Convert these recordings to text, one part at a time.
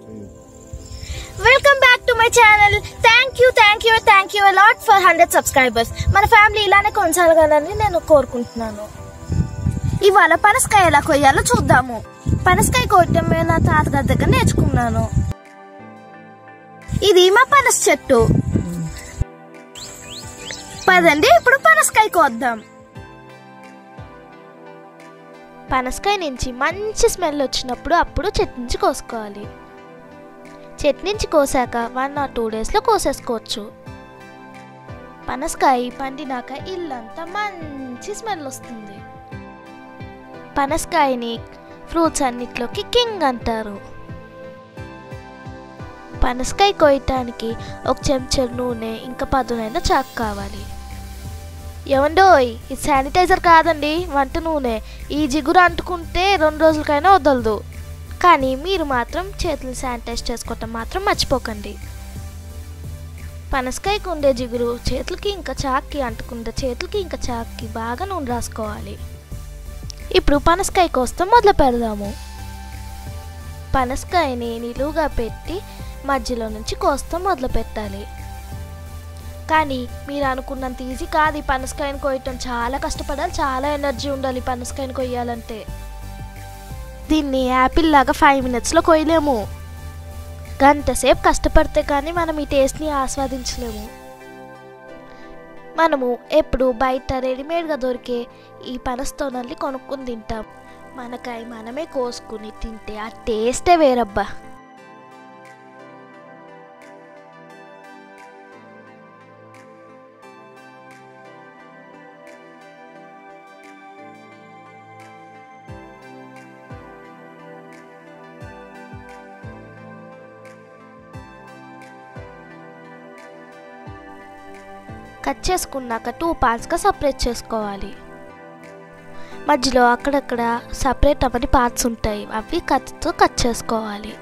Welcome back to my channel thank you thank you thank you a lot for hundred subscribers మన family ఇలానే కొనసాగాలని నేను కోరుకుంటున్నాను ఇవాళ పనసకాయ ఎలా కొయ్యాలో చూద్దాము పనసకాయ కొట్టడం నేను నా తాతగారి దగ్గర నేర్చుకున్నాను ఇది మా పనస చెట్టు పదండి ఇప్పుడు పనసకాయ కోద్దాం పనసకాయ నుంచి మంచి స్మెల్ వచ్చినప్పుడు అప్పుడు చెట్టు నుంచి కోసుకోవాలి చెట్టు నుంచి కోసాక వన్ ఆర్ టూ డేస్లో కోసేసుకోవచ్చు పనసకాయ పండినాక ఇల్లంతా మంచి స్మెల్ వస్తుంది పనసకాయని ఫ్రూట్స్ అన్నిట్లోకి కింగ్ అంటారు పనసకాయ కోయటానికి ఒక చెంచా నూనె ఇంకా పదునైన చాకు కావాలి ఏమండోయ్ ఇది శానిటైజర్ కాదండి వంట నూనె ఈ జిగురు అంటుకుంటే రెండు రోజులకైనా వదలదు కానీ మీరు మాత్రం చేతులు శానిటైజ్ చేసుకోవటం మాత్రం మర్చిపోకండి పనసకాయకు ఉండే జిగురు చేతులకి ఇంకా చాక్కి అంటుకుంటే చేతులకి ఇంకా చాక్కి బాగా నూనె రాసుకోవాలి ఇప్పుడు పనసకాయ కోస్తాం మొదలు పెడదాము పనసకాయని నిలువుగా పెట్టి మధ్యలో నుంచి కోస్తాం మొదలు పెట్టాలి కానీ మీరు అనుకున్నంత ఈజీ కాదు ఈ పనసకాయని కొయ్యటం చాలా కష్టపడాలి చాలా ఎనర్జీ ఉండాలి ఈ పనసకాయని కొయ్యాలంటే దీన్ని యాపిల్ లాగా ఫైవ్ మినిట్స్లో కొయ్యలేము గంట సేపు కష్టపడితే కానీ మనం ఈ టేస్ట్ని ఆస్వాదించలేము మనము ఎప్పుడు బయట రెడీమేడ్గా దొరికే ఈ పనస్తోనల్ని కొనుక్కుని తింటాం మనకాయ మనమే కోసుకుని తింటే ఆ టేస్టే వేరబ్బా కట్ చేసుకున్నాక టూ పార్ట్స్గా సపరేట్ చేసుకోవాలి మధ్యలో అక్కడక్కడ సపరేట్ అవ్వని పార్ట్స్ ఉంటాయి అవి కత్తితో కట్ చేసుకోవాలి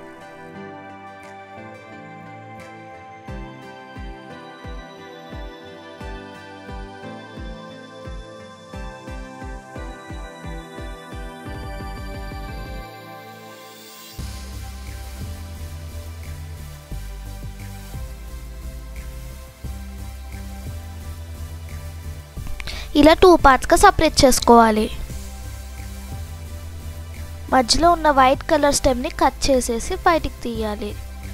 ఇలా టూ పార్ట్స్గా సపరేట్ చేసుకోవాలి మధ్యలో ఉన్న వైట్ కలర్ స్టెమ్ని కట్ చేసేసి బయటికి తీయాలి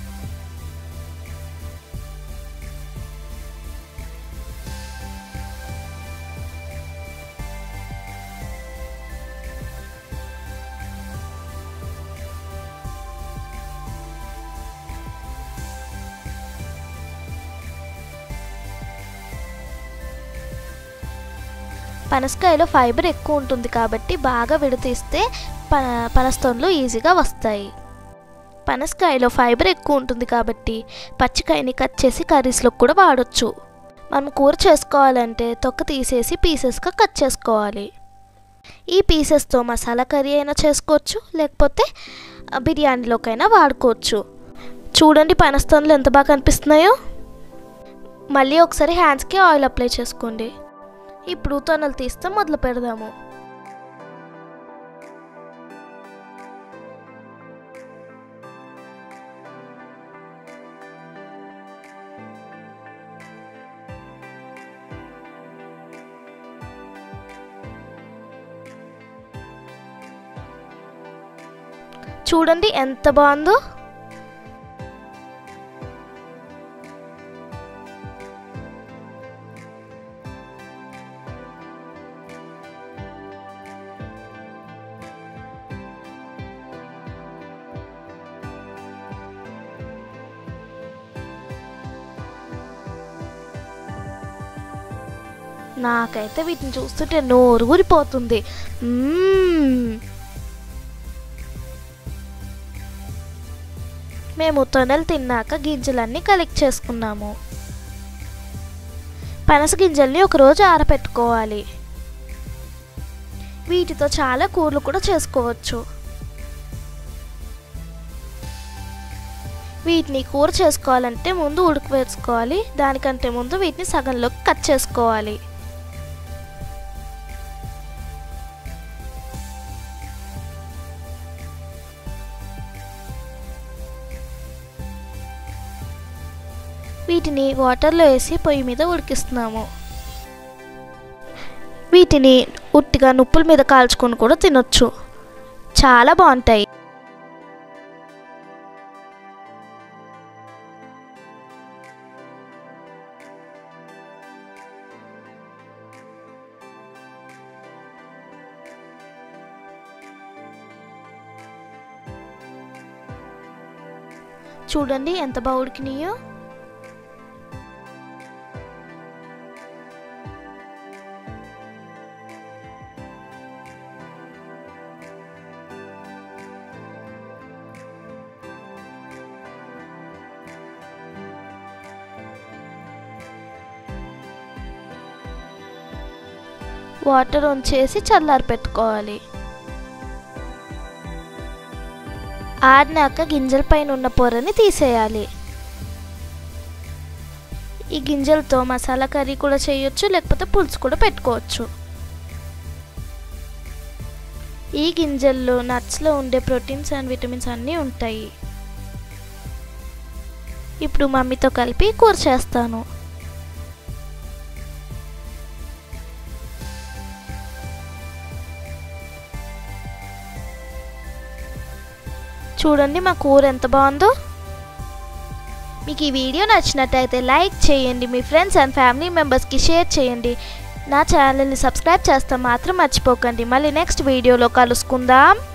పనసకాయలో ఫైబర్ ఎక్కువ ఉంటుంది కాబట్టి బాగా విడతీస్తే ప పనస్తోన్లు ఈజీగా వస్తాయి పనసకాయలో ఫైబర్ ఎక్కువ ఉంటుంది కాబట్టి పచ్చికాయని కట్ చేసి కర్రీస్లోకి కూడా వాడొచ్చు మనం కూర చేసుకోవాలంటే తొక్క తీసేసి పీసెస్గా కట్ చేసుకోవాలి ఈ పీసెస్తో మసాలా కర్రీ అయినా చేసుకోవచ్చు లేకపోతే ఆ, బిర్యానీలోకైనా వాడుకోవచ్చు చూడండి పనస్తోన్లు ఎంత బాగా కనిపిస్తున్నాయో మళ్ళీ ఒకసారి హ్యాండ్స్కి ఆయిల్ అప్లై చేసుకోండి ఇప్పుడు తొనలు తీస్తే మొదలు పెడదాము చూడండి ఎంత బాగుందో నాకైతే వీటిని చూస్తుంటే నోరు ఊరిపోతుంది మ్మ్. మేము తొనలు తిన్నాక గింజలన్నీ కలెక్ట్ చేసుకున్నాము పనస గింజల్ని ఒకరోజు ఆరబెట్టుకోవాలి వీటితో చాలా కూరలు కూడా చేసుకోవచ్చు వీటిని కూర చేసుకోవాలంటే ముందు ఉడక వేసుకోవాలి దానికంటే ముందు వీటిని సగంలోకి కట్ చేసుకోవాలి వీటిని వాటర్లో వేసి పొయ్యి మీద ఉడికిస్తున్నాము వీటిని ఉట్టిగా నుప్పుల మీద కాల్చుకొని కూడా తినొచ్చు చాలా బాగుంటాయి చూడండి ఎంత బాగా ఉడికినాయో వాటర్ ఉంచేసి చల్లారి పెట్టుకోవాలి ఆడినాక గింజల పైన ఉన్న పొరని తీసేయాలి ఈ గింజలతో మసాలా కర్రీ కూడా చేయొచ్చు లేకపోతే పులుసు కూడా పెట్టుకోవచ్చు ఈ గింజల్లో నట్స్లో ఉండే ప్రోటీన్స్ అండ్ విటమిన్స్ అన్నీ ఉంటాయి ఇప్పుడు మమ్మీతో కలిపి కూర చేస్తాను చూడండి మా కూర ఎంత బాగుందో మీకు ఈ వీడియో నచ్చినట్టయితే లైక్ చేయండి మీ ఫ్రెండ్స్ అండ్ ఫ్యామిలీ మెంబర్స్కి షేర్ చేయండి నా ఛానల్ని సబ్స్క్రైబ్ చేస్తాం మాత్రం మర్చిపోకండి మళ్ళీ నెక్స్ట్ వీడియోలో కలుసుకుందాం